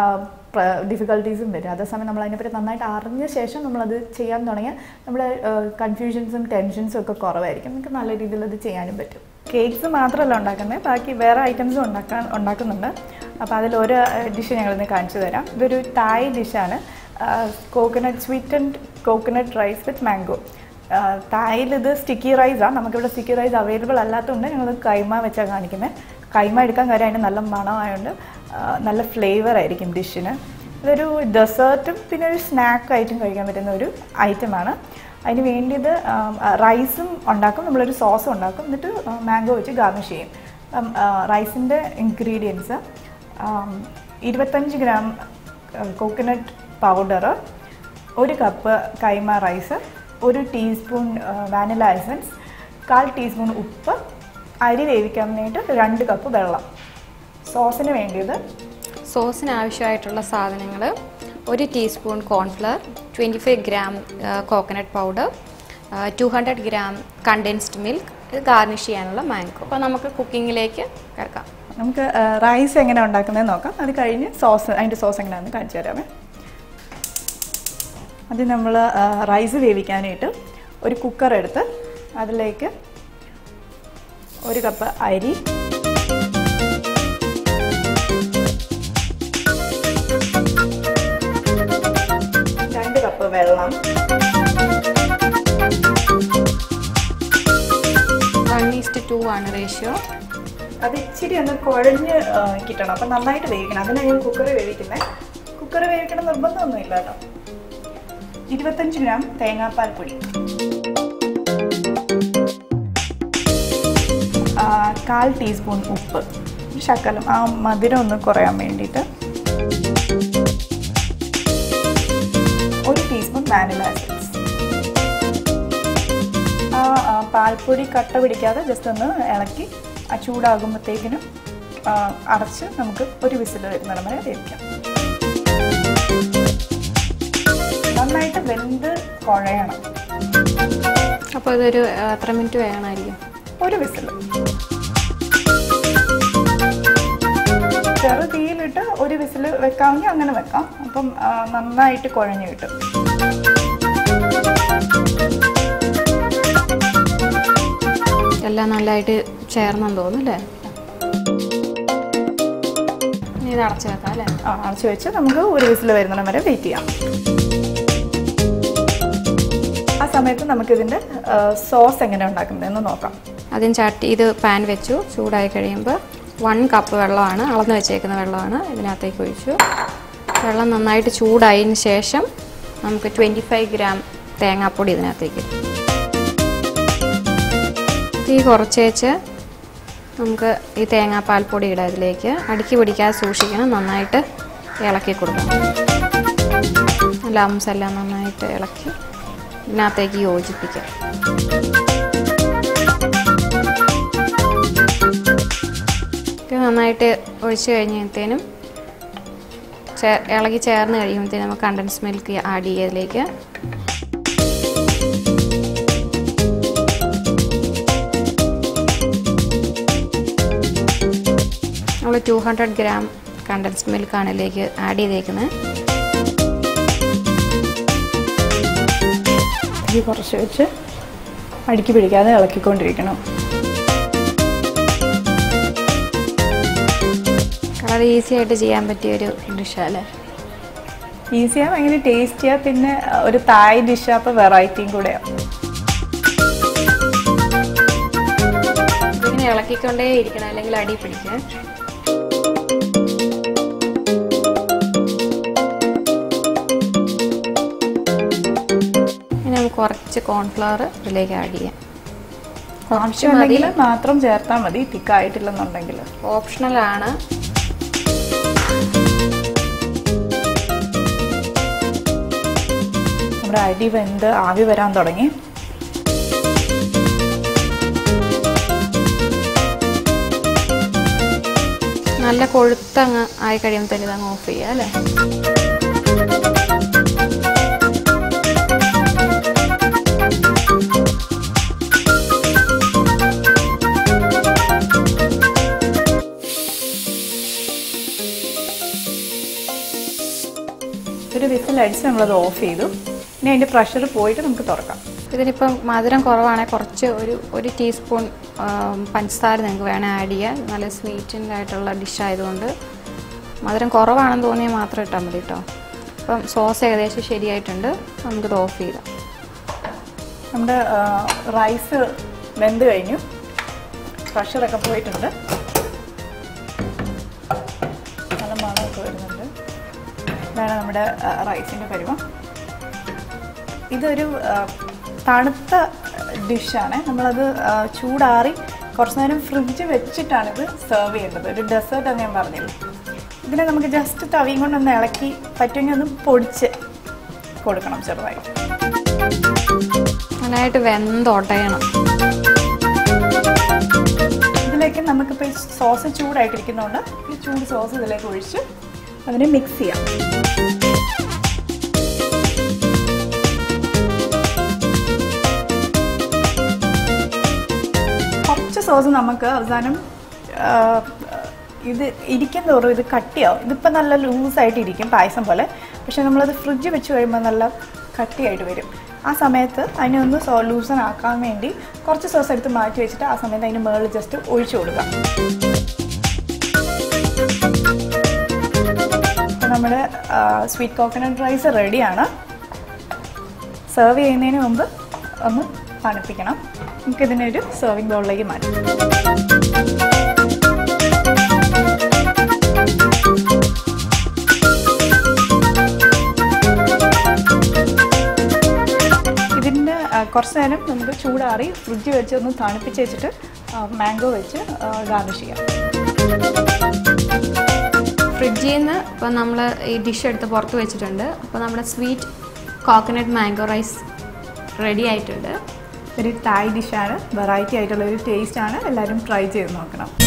ഡിഫിക്കൽട്ടീസും വരും അതേസമയം നമ്മൾ അതിനെപ്പറ്റി നന്നായിട്ട് അറിഞ്ഞ ശേഷം നമ്മളത് ചെയ്യാൻ തുടങ്ങിയാൽ നമ്മുടെ കൺഫ്യൂഷൻസും ടെൻഷൻസും ഒക്കെ കുറവായിരിക്കും നമുക്ക് നല്ല രീതിയിൽ അത് ചെയ്യാനും പറ്റും കേക്ക്സ് മാത്രമല്ല ഉണ്ടാക്കുന്നത് ബാക്കി വേറെ ഐറ്റംസും ഉണ്ടാക്കാൻ ഉണ്ടാക്കുന്നുണ്ട് അപ്പോൾ അതിലൊരു ഡിഷ് ഞങ്ങളിന്ന് കാണിച്ചു തരാം ഇതൊരു തായ് ഡിഷാണ് coconut sweet and coconut rice with mango തായിൽ ഇത് സ്റ്റിക്കി റൈസാണ് നമുക്കിവിടെ സ്റ്റിക്കി റൈസ് അവൈലബിൾ അല്ലാത്തതുകൊണ്ട് ഞങ്ങൾ കൈമ വെച്ചാണ് കാണിക്കുന്നത് കൈമ എടുക്കാൻ കാര്യം അതിന് നല്ല മണമായതുകൊണ്ട് ആ, നല്ല ഫ്ലേവർ ആയിരിക്കും ഡിഷിന് ഇതൊരു ഡെസേർട്ടും പിന്നെ ഒരു സ്നാക്കായിട്ടും കഴിക്കാൻ പറ്റുന്ന ഒരു ഐറ്റമാണ് അതിന് വേണ്ടിയത് റൈസും ഉണ്ടാക്കും നമ്മളൊരു സോസും ഉണ്ടാക്കും എന്നിട്ട് മാംഗോ വെച്ച് ഗാർണിഷ് ചെയ്യും അപ്പം റൈസിൻ്റെ ഇൻഗ്രീഡിയൻസ് ഇരുപത്തഞ്ച് ഗ്രാം കോക്കനട്ട് പൗഡർ ഒരു കപ്പ് കൈമ റൈസ് ഒരു ടീസ്പൂൺ വാനില എസൻസ് കാൽ ടീസ്പൂൺ ഉപ്പ് അരി വേവിക്കാൻ വേണ്ടിയിട്ട് രണ്ട് കപ്പ് വെള്ളം സോസിന് വേണ്ടിയത് സോസിന് ആവശ്യമായിട്ടുള്ള സാധനങ്ങൾ ഒരു teaspoon cornflour twenty five gram coconut powder two hundred gram condensed milk ഇത് ഗാർണിഷ് ചെയ്യാനുള്ള മാംഗോ അപ്പോൾ നമുക്ക് കുക്കിങ്ങിലേക്ക് കിടക്കാം നമുക്ക് റൈസ് എങ്ങനെ ഉണ്ടാക്കുന്നതെന്ന് നോക്കാം അത് കഴിഞ്ഞ് സോസ് അതിൻ്റെ സോസ് എങ്ങനെയാണെന്ന് കാണിച്ചു തരാമേ അത് നമ്മൾ റൈസ് വേവിക്കാനായിട്ട് ഒരു കുക്കർ എടുത്ത് അതിലേക്ക് ഒരു കപ്പ് അരി വെള്ളം വൺ ഈസ്റ്റ് ടു ആണ് റേഷ്യോ അത് ഇച്ചിരി ഒന്ന് കുഴഞ്ഞ് ആ, കിട്ടണം അപ്പം നന്നായിട്ട് വേവിക്കണം അതിനാണ് ഞാൻ കുക്കർ വേവിക്കുന്നത് കുക്കർ വേവിക്കണം നിർബന്ധമൊന്നുമില്ല കേട്ടോ ഇരുപത്തഞ്ച് ഗ്രാം തേങ്ങാപ്പാൽ പൊടി ആ, കാൽ ടീസ്പൂൺ ഉപ്പ് ശകലം ആ മധുരം ഒന്ന് കുറയാൻ വേണ്ടിയിട്ട് ഒരു ടീസ്പൂൺ വാനില എസൻസ് ആ ആ, പാൽപ്പൊടി കട്ട പിടിക്കാതെ ജസ്റ്റ് ഒന്ന് ഇളക്കി ആ ചൂടാകുമ്പോഴത്തേക്കിനും ആ, അടച്ച് നമുക്ക് ഒരു വിസിൽ വരുന്നിടം വരെ വേവിക്കാം നന്നായിട്ട് വെന്ത് കുഴയണം അപ്പോൾ ഇതൊരു ആ, എത്ര മിനിറ്റ് വേണമായിരിക്കും ഒരു വിസിൽ ചെറു തീയിലിട്ട് ഒരു വിസിൽ വെക്കാമെങ്കിൽ അങ്ങനെ വെക്കാം അപ്പം ആ, നന്നായിട്ട് കുഴഞ്ഞു കിട്ടും എല്ലാം നല്ലതായിട്ട് ചേർന്നെന്ന് തോന്നുന്നു അല്ലേ ഇനി ഇത് അടച്ചു വെക്കാം അല്ലേ ആ അടച്ച് വെച്ച് നമുക്ക് ഒരു വിസിൽ വരുന്നിടം വരെ വെയിറ്റ് ചെയ്യാം ആ സമയത്ത് നമുക്കിതിൻ്റെ സോസ് എങ്ങനെ ഉണ്ടാക്കുന്നതെന്ന് നോക്കാം ആദ്യം ചട്ടി ഇത് പാൻ വെച്ചു ചൂടായി കഴിയുമ്പോൾ വൺ കപ്പ് വെള്ളമാണ് അളന്ന് വെച്ചേക്കുന്ന വെള്ളമാണ് ഇതിനകത്തേക്ക് ഒഴിച്ചു വെള്ളം നന്നായിട്ട് ചൂടായതിന് ശേഷം നമുക്ക് ട്വൻറ്റി ഫൈവ് ഗ്രാം തേങ്ങാപ്പൊടി ഇതിനകത്തേക്ക് ഇടാം. തീ കുറച്ച് വെച്ച് നമുക്ക് ഈ തേങ്ങാപ്പാൽപ്പൊടി ഇടാം ഇതിലേക്ക് അടുക്കി പിടിക്കാതെ സൂക്ഷിക്കണം നന്നായിട്ട് ഇളക്കി കൊടുക്കണം ലംസ് എല്ലാം നന്നായിട്ട് ഇളക്കി ഇതിനകത്തേക്ക് യോജിപ്പിക്കാം ഇത് നന്നായിട്ട് ഒഴിച്ച് കഴിഞ്ഞത്തേനും ചേ ഇളകി ചേർന്ന് കഴിയുമ്പോഴത്തേനും നമുക്ക് കണ്ടൻസ് മിൽക്ക് ആഡ് ചെയ്യതിലേക്ക് നമ്മൾ ടു ഹൺഡ്രഡ് ഗ്രാം കണ്ടൻസ്ഡ് മിൽക്കാണ് ഇതിലേക്ക് ആഡ് ചെയ്തേക്കുന്നത് തീ കുറച്ച് വെച്ച് അടുക്കി പിടിക്കാതെ ഇളക്കിക്കൊണ്ടിരിക്കണം വളരെ ഈസി ആയിട്ട് ചെയ്യാൻ പറ്റിയ ഒരു ഡിഷല്ലേ ഈസിയാണ് ഭയങ്കര ടേസ്റ്റിയാണ് പിന്നെ ഒരു തായ് ഡിഷ് അപ്പോൾ വെറൈറ്റിയും കൂടെയാണ് ഇതിങ്ങനെ ഇളക്കിക്കൊണ്ടേ ഇരിക്കണം അല്ലെങ്കിൽ അടി പിടിക്കും ഇനി നമുക്ക് കുറച്ച് കോൺഫ്ലവർ ഇതിലേക്ക് ആഡ് ചെയ്യാം ആവശ്യമുണ്ടെങ്കിൽ മാത്രം ചേർത്താൽ മതി തിക്കായിട്ടില്ലെന്നുണ്ടെങ്കിൽ ഓപ്ഷണൽ ആണ് നമ്മുടെ അടി വെന്ത് ആവി വരാൻ തുടങ്ങി നല്ല കൊഴുത്തങ്ങ് ആയി കഴിയുമ്പോഴത്തേക്ക് ഇതങ്ങ് ഓഫ് ചെയ്യുക അല്ലേ ഒരു വിസിലടിച്ച് നമ്മളത് ഓഫ് ചെയ്തു ഇനി അതിൻ്റെ പ്രഷർ പോയിട്ട് നമുക്ക് തുറക്കാം ഇതിനിപ്പം മധുരം കുറവാണെങ്കിൽ കുറച്ച് ഒരു ഒരു ടീസ്പൂൺ പഞ്ചസാര നിങ്ങൾക്ക് വേണേൽ ആഡ് ചെയ്യാം നല്ല സ്വീറ്റൻഡ് ആയിട്ടുള്ള ഡിഷ് ആയതുകൊണ്ട് മധുരം കുറവാണെന്ന് തോന്നിയാൽ മാത്രം ഇട്ടാൽ മതി കേട്ടോ അപ്പം സോസ് ഏകദേശം ശരിയായിട്ടുണ്ട് നമുക്കിത് ഓഫ് ചെയ്താം നമ്മുടെ റൈസ് വെന്ത് കഴിഞ്ഞു പ്രഷറൊക്കെ പോയിട്ടുണ്ട് നല്ല മണമൊക്കെ വരുന്നുണ്ട് ഇതാണ് നമ്മുടെ റൈസിൻ്റെ പരുവം ഇതൊരു ആ, തണുത്ത ഡിഷാണ് നമ്മളത് ആ, ചൂടാറി കുറച്ച് നേരം ഫ്രിഡ്ജ് വെച്ചിട്ടാണിത് സെർവ് ചെയ്യേണ്ടത് ഒരു ഡെസേർട്ട് ഞാൻ പറഞ്ഞില്ല ഇതിനെ നമുക്ക് ജസ്റ്റ് തവിയും കൊണ്ടൊന്ന് ഇളക്കി പറ്റുമെങ്കിൽ ഒന്ന് പൊടിച്ച് കൊടുക്കണം ചെറുതായിട്ട് നന്നായിട്ട് വെന്തൊടയണം ഇതിലേക്ക് നമുക്കിപ്പോൾ ഈ സോസ് ചൂടായിട്ടിരിക്കുന്നതുകൊണ്ട് ഈ ചൂട് സോസ് ഇതിലേക്ക് ഒഴിച്ച് അതിനെ മിക്സ് ചെയ്യാം കുറച്ച് സോസ് നമുക്ക് അവസാനം ആ, ഇത് ഇരിക്കും തോറും ഇത് കട്ടിയാവും ഇതിപ്പോൾ നല്ല ലൂസായിട്ട് ഇരിക്കും പായസം പോലെ പക്ഷെ നമ്മളത് ഫ്രിഡ്ജ് വെച്ച് കഴിയുമ്പോൾ നല്ല കട്ടിയായിട്ട് വരും ആ സമയത്ത് അതിനെ ഒന്ന് സോ ലൂസൺ ആക്കാൻ വേണ്ടി കുറച്ച് സോസ് എടുത്ത് മാറ്റി വെച്ചിട്ട് ആ സമയത്ത് അതിന് മുകളിൽ ജസ്റ്റ് ഒഴിച്ചു കൊടുക്കാം അപ്പോൾ നമ്മുടെ സ്വീറ്റ് കോക്കനട്ട് റൈസ് റെഡിയാണ് സെർവ് ചെയ്യുന്നതിന് മുമ്പ് ഒന്ന് തണുപ്പിക്കണം നമുക്കിതിനെ ഒരു സെർവിങ് ബൗളിലേക്ക് മാറ്റാം ഇതിൻ്റെ കുറച്ച് നേരം നമുക്ക് ചൂടാറി ഫ്രിഡ്ജ് വെച്ച് ഒന്ന് തണുപ്പിച്ച് വെച്ചിട്ട് മാംഗോ വെച്ച് ഗാർണിഷ് ചെയ്യാം ഫ്രിഡ്ജിൽ നിന്ന് ഇപ്പോൾ നമ്മൾ ഈ ഡിഷ് എടുത്ത് പുറത്ത് വെച്ചിട്ടുണ്ട് അപ്പോൾ നമ്മുടെ sweet coconut mango rice ready ആയിട്ടുണ്ട് ഒരു തായ് ഡിഷാണ് വെറൈറ്റി ആയിട്ടുള്ള ഒരു ടേസ്റ്റാണ് എല്ലാവരും ട്രൈ ചെയ്ത് നോക്കണം